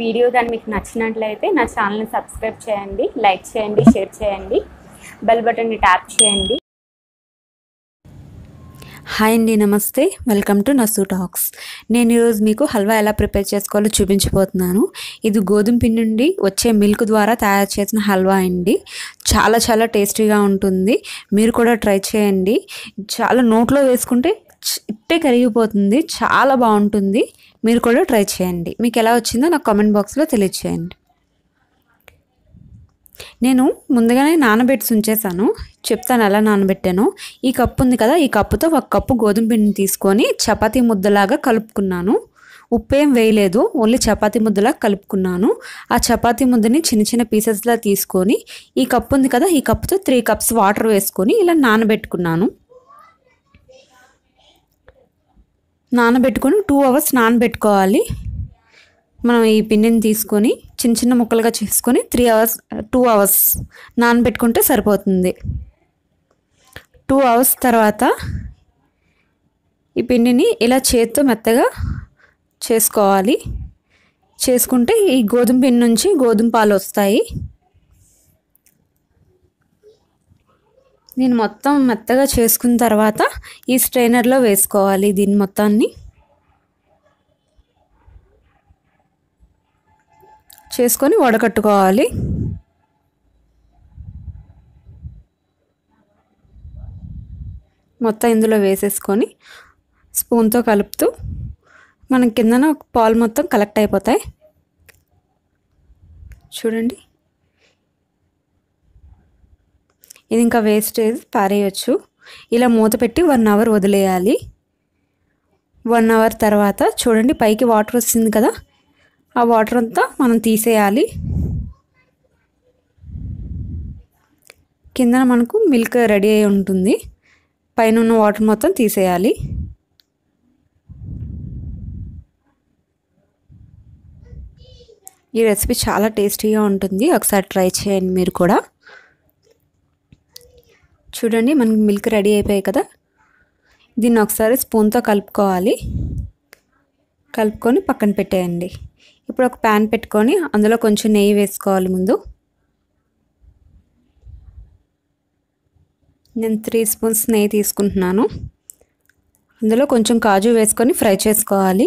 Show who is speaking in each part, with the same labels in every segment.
Speaker 1: video కానీ మీకు నచ్చినట్లయితే నా ఛానల్ని సబ్స్క్రైబ్ చేయండి లైక్ చేయండి షేర్ చేయండి బెల్ బటన్ని ట్యాప్ చేయండి
Speaker 2: హాయ్ అండి నమస్తే వెల్కమ్ టు నసు టాక్స్ నేను ఈరోజు మీకు హల్వా ఎలా ప్రిపేర్ చేసుకోవాలో చూపించబోతున్నాను ఇది గోధుమ పిండి నుండి వచ్చే మిల్క్ ద్వారా తయారు చేసిన హల్వా అండి చాలా చాలా టేస్టీగా ఉంటుంది మీరు కూడా ట్రై చేయండి చాలా నోట్లో వేసుకుంటే చ్- ఇట్టే కరిగిపోతుంది చాలా బాగుంటుంది మీరు కూడా ట్రై చేయండి మీకు ఎలా వచ్చిందో నాకు కామెంట్ బాక్స్లో తెలియచేయండి నేను ముందుగానే నానబెట్టి ఉంచేసాను చెప్తాను ఎలా నానబెట్టాను ఈ కప్పు ఉంది కదా ఈ కప్పుతో ఒక కప్పు గోధుమ పిండిని తీసుకొని చపాతీ ముద్దలాగా కలుపుకున్నాను ఉప్పేం వేయలేదు ఓన్లీ చపాతీ ముద్దలా కలుపుకున్నాను ఆ చపాతీ ముద్దని చిన్న చిన్న పీసెస్లా తీసుకొని ఈ కప్పు ఉంది కదా ఈ కప్పుతో త్రీ కప్స్ వాటర్ వేసుకొని ఇలా నానబెట్టుకున్నాను నానబెట్టుకొని టూ అవర్స్ నానబెట్టుకోవాలి మనం ఈ పిండిని తీసుకొని చిన్న చిన్న ముక్కలుగా చేసుకొని త్రీ అవర్స్ టూ అవర్స్ నానబెట్టుకుంటే సరిపోతుంది టూ అవర్స్ తర్వాత ఈ పిండిని ఇలా చేత్తో మెత్తగా చేసుకోవాలి చేసుకుంటే ఈ గోధుమ పిండి నుంచి గోధుమ పాలు వస్తాయి నేను మొత్తం మెత్తగా చేసుకున్న తర్వాత ఈ స్ట్రైనర్లో వేసుకోవాలి దీన్ని మొత్తాన్ని చేసుకొని వడకట్టుకోవాలి మొత్తం ఇందులో వేసేసుకొని స్పూన్తో కలుపుతూ మన కిందన పాలు మొత్తం కలెక్ట్ అయిపోతాయి చూడండి ఇది ఇంకా వేస్టేజ్ పారేయచ్చు ఇలా మూత పెట్టి వన్ అవర్ వదిలేయాలి వన్ అవర్ తర్వాత చూడండి పైకి వాటర్ వస్తుంది కదా ఆ వాటర్ అంతా మనం తీసేయాలి కింద మనకు మిల్క్ రెడీ అయి ఉంటుంది పైన ఉన్న వాటర్ మొత్తం తీసేయాలి ఈ రెసిపీ చాలా టేస్టీగా ఉంటుంది ఒకసారి ట్రై చేయండి మీరు కూడా చూడండి మనకి మిల్క్ రెడీ అయిపోయాయి కదా దీన్ని ఒకసారి స్పూన్తో కలుపుకోవాలి కలుపుకొని పక్కన పెట్టేయండి ఇప్పుడు ఒక ప్యాన్ పెట్టుకొని అందులో కొంచెం నెయ్యి వేసుకోవాలి ముందు నేను త్రీ స్పూన్స్ నెయ్యి తీసుకుంటున్నాను అందులో కొంచెం కాజు వేసుకొని ఫ్రై చేసుకోవాలి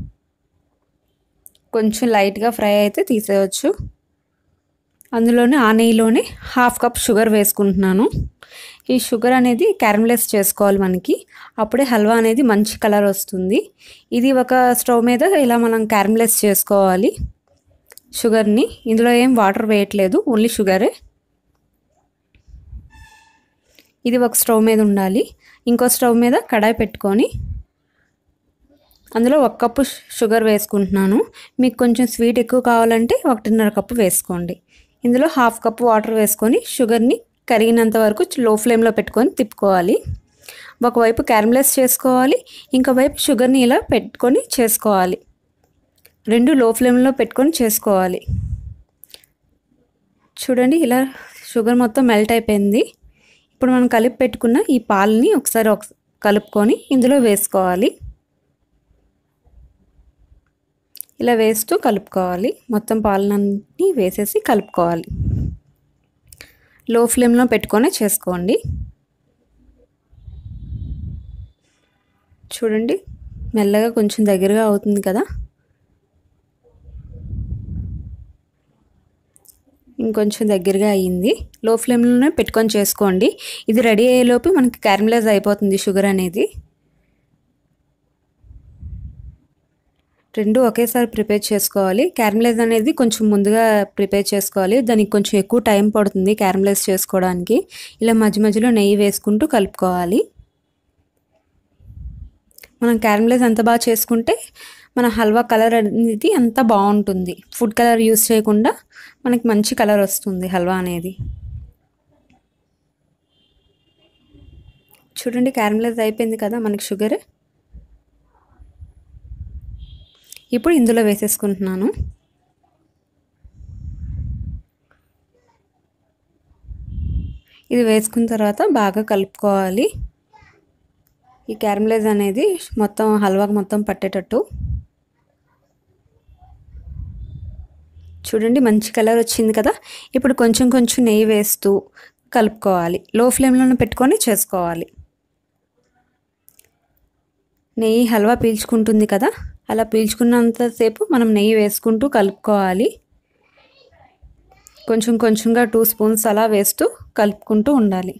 Speaker 2: కొంచెం లైట్గా ఫ్రై అయితే తీసేయచ్చు అందులోనే ఆ నెయ్యిలోనే హాఫ్ కప్ షుగర్ వేసుకుంటున్నాను ఈ షుగర్ అనేది క్యారమలైజ్ చేసుకోవాలి మనకి అప్పుడే హల్వా అనేది మంచి కలర్ వస్తుంది ఇది ఒక స్టవ్ మీద ఇలా మనం క్యారమలైజ్ చేసుకోవాలి షుగర్ని ఇందులో ఏం వాటర్ వేయట్లేదు ఓన్లీ షుగరే ఇది ఒక స్టవ్ మీద ఉండాలి ఇంకో స్టవ్ మీద కడాయి పెట్టుకొని అందులో ఒక కప్పు షుగర్ వేసుకుంటున్నాను మీకు కొంచెం స్వీట్ ఎక్కువ కావాలంటే ఒకటిన్నర కప్పు వేసుకోండి ఇందులో హాఫ్ కప్ వాటర్ వేసుకొని షుగర్ని కరిగినంత వరకు లో ఫ్లేమ్లో పెట్టుకొని తిప్పుకోవాలి ఒకవైపు క్యారమలైజ్ చేసుకోవాలి ఇంకో వైపు షుగర్ని ఇలా పెట్టుకొని చేసుకోవాలి రెండు లో ఫ్లేమ్లో పెట్టుకొని చేసుకోవాలి చూడండి ఇలా షుగర్ మొత్తం మెల్ట్ అయిపోయింది ఇప్పుడు మనం కలిపి పెట్టుకున్న ఈ పాలని ఒకసారి ఒక కలుపుకొని ఇందులో వేసుకోవాలి ఇలా వేస్తూ కలుపుకోవాలి మొత్తం పాలనన్నీ వేసేసి కలుపుకోవాలి లో ఫ్లేమ్లో పెట్టుకొని చేసుకోండి చూడండి మెల్లగా కొంచెం దగ్గరగా అవుతుంది కదా ఇంకొంచెం దగ్గరగా అయ్యింది లో ఫ్లేమ్లోనే పెట్టుకొని చేసుకోండి ఇది రెడీ అయ్యేలోపు మనకి క్యారమలైజ్ అయిపోతుంది షుగర్ అనేది రెండు ఒకేసారి ప్రిపేర్ చేసుకోవాలి క్యారమలైజ్ అనేది కొంచెం ముందుగా ప్రిపేర్ చేసుకోవాలి దానికి కొంచెం ఎక్కువ టైం పడుతుంది క్యారమలైజ్ చేసుకోవడానికి ఇలా మధ్య మధ్యలో నెయ్యి వేసుకుంటూ కలుపుకోవాలి మనం క్యారమలైజ్ ఎంత బాగా చేసుకుంటే మన హల్వా కలర్ అనేది అంత బాగుంటుంది ఫుడ్ కలర్ యూస్ చేయకుండా మనకి మంచి కలర్ వస్తుంది హల్వా అనేది చూడండి క్యారమలైజ్ అయిపోయింది కదా మనకి షుగర్ ఇప్పుడు ఇందులో వేసేసుకుంటున్నాను ఇది వేసుకున్న తర్వాత బాగా కలుపుకోవాలి ఈ క్యారమలైజ్ అనేది మొత్తం హల్వాకి మొత్తం పట్టేటట్టు చూడండి మంచి కలర్ వచ్చింది కదా ఇప్పుడు కొంచెం కొంచెం నెయ్యి వేస్తూ కలుపుకోవాలి లో ఫ్లేమ్లోనే పెట్టుకొని చేసుకోవాలి నెయ్యి హల్వా పీల్చుకుంటుంది కదా అలా పీల్చుకున్నంతసేపు మనం నెయ్యి వేసుకుంటూ కలుపుకోవాలి కొంచెం కొంచెంగా టూ స్పూన్స్ అలా వేస్తూ కలుపుకుంటూ ఉండాలి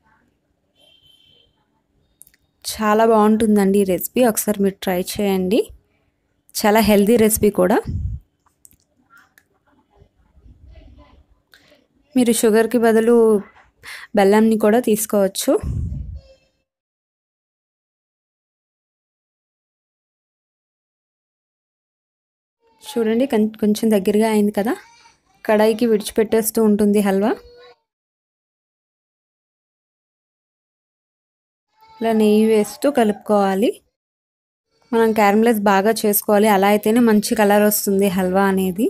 Speaker 2: చాలా బాగుంటుందండి ఈ రెసిపీ ఒకసారి మీరు ట్రై చేయండి చాలా హెల్దీ రెసిపీ కూడా మీరు షుగర్కి బదులు బెల్లంని కూడా తీసుకోవచ్చు చూడండి కొంచెం దగ్గరగా అయింది కదా కడాయికి విడిచిపెట్టేస్తూ ఉంటుంది హల్వా ఇలా నెయ్యి వేస్తూ కలుపుకోవాలి మనం క్యారమ్లెస్ బాగా చేసుకోవాలి అలా అయితేనే మంచి కలర్ వస్తుంది హల్వా అనేది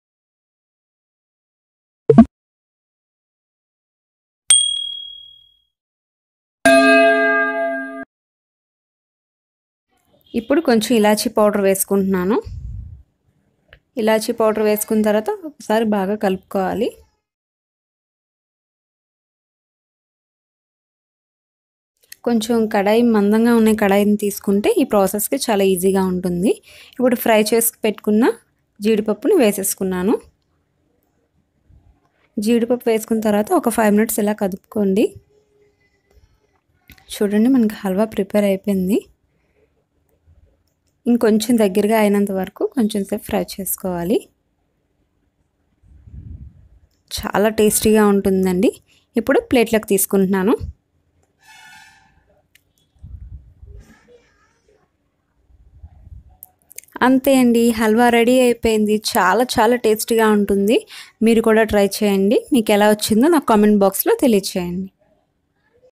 Speaker 2: ఇప్పుడు కొంచెం ఇలాచీ పౌడర్ వేసుకుంటున్నాను ఇలాచీ పౌడర్ వేసుకున్న తర్వాత ఒకసారి బాగా కలుపుకోవాలి కొంచెం కడాయి మందంగా ఉన్న కడాయిని తీసుకుంటే ఈ ప్రాసెస్కి చాలా ఈజీగా ఉంటుంది ఇప్పుడు ఫ్రై చేసి పెట్టుకున్న జీడిపప్పుని వేసేసుకున్నాను జీడిపప్పు వేసుకున్న తర్వాత ఒక ఫైవ్ మినిట్స్ ఇలా కదుపుకోండి చూడండి మనకి హల్వా ప్రిపేర్ అయిపోయింది ఇంకొంచెం దగ్గరగా అయినంత వరకు కొంచెం సేపు ఫ్రై చేసుకోవాలి చాలా టేస్టీగా ఉంటుందండి ఇప్పుడు ప్లేట్లోకి తీసుకుంటున్నాను అంతే అండి హల్వా రెడీ అయిపోయింది చాలా చాలా టేస్టీగా ఉంటుంది మీరు కూడా ట్రై చేయండి మీకు ఎలా వచ్చిందో నాకు కామెంట్ బాక్స్లో తెలియచేయండి